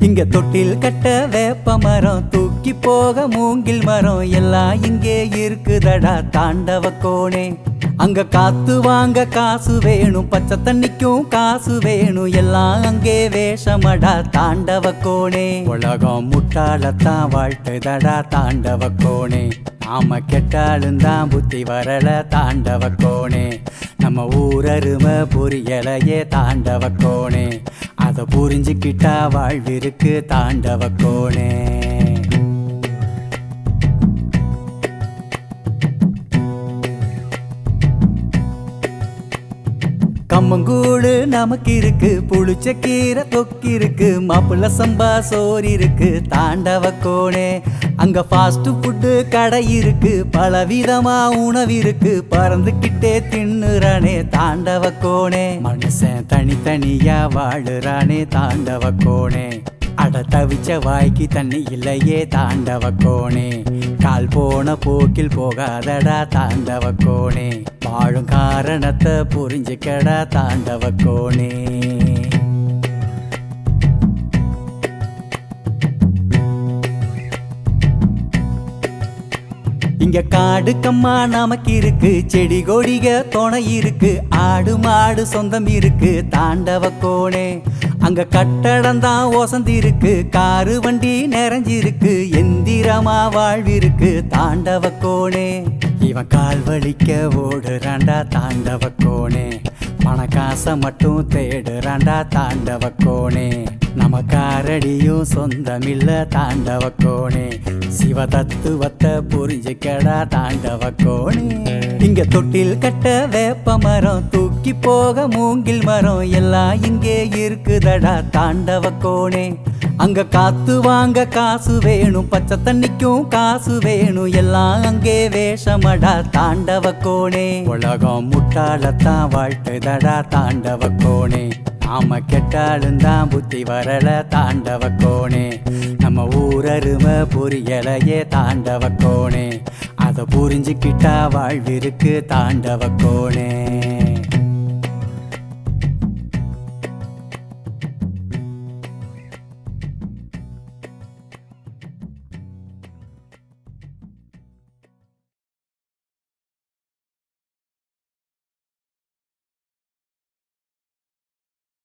இங்க தொட்டில் கட்ட வேப்ப மரம் தூக்கி போக மூங்கில் மரம் எல்லாம் இங்கே இருக்குதடா தாண்டவ கோணே அங்க காத்து வாங்க காசு வேணும் பச்சை தண்ணிக்கும் காசு வேணும் எல்லாம் அங்கே வேஷமடா தாண்டவ கோணே உலகம் முட்டாளத்தான் வாழ்த்துதடா தாண்டவ கோணே நாம கெட்டாலும் தான் புத்தி வரல தாண்டவ கோணே நம்ம ஊரருமை புரியலையே தாண்டவ கோணே அதை புரிஞ்சுக்கிட்டா வாழ்விருக்கு தாண்டவ கோணே கம்மங்கூழு நமக்கு இருக்கு புளிச்ச கீரை தொக்கு இருக்கு மாப்பிள்ள சம்பா சோறு இருக்கு தாண்டவ கோணே அங்க ஃபாஸ்ட் ஃபுட்டு கடை இருக்கு பலவிதமா உணவு இருக்கு பறந்துக்கிட்டே தின்னுறானே தாண்டவ கோணே மனுஷன் தனித்தனியா வாழுறானே தாண்டவ கோணே அட தவிச்ச வாய்க்கு தண்ணி இல்லையே தாண்டவ கோணே கால் போன போக்கில் போகாதடா தாண்டவ கோணே வாழும் காரணத்தை புரிஞ்சுக்கடா தாண்டவ கோணே இங்க காடு கம்மா நமக்கு இருக்கு செடி கொடிக துணை இருக்கு ஆடு மாடு சொந்தம் இருக்கு தாண்டவ கோணே அங்க கட்டடம் தான் ஒசந்து இருக்கு காரு வண்டி நிறைஞ்சிருக்கு எந்திரமா வாழ்விருக்கு தாண்டவ கோணே இவன் கால் வலிக்க ஓடுறாண்டா தாண்டவ கோணே பணக்காசை மட்டும் தேடுறாண்டா தாண்டவ கோணே நம்ம காரடியும் சொந்தமில்ல தாண்டவ கோணே சிவ தத்துவத்தை புரிஞ்சுக்கடா தாண்டவ கோணே இங்க தொட்டில் கட்ட வேப்ப மரம் தூக்கி போக மூங்கில் மரம் எல்லாம் இங்கே இருக்குதடா தாண்டவ கோணே அங்க காத்து வாங்க காசு வேணும் பச்சை தண்ணிக்கும் காசு வேணும் எல்லாம் அங்கே வேஷமடா தாண்டவ கோணே உலகம் முட்டாளத்தான் வாழ்த்துதடா தாண்டவ கோணே நாம கெட்டாலும் தான் புத்தி வரல தாண்டவ கோணே நம்ம ஊரருமை புரியலையே தாண்டவ கோணே அதை புரிஞ்சுக்கிட்டா வாழ்விருக்கு தாண்டவ கோணே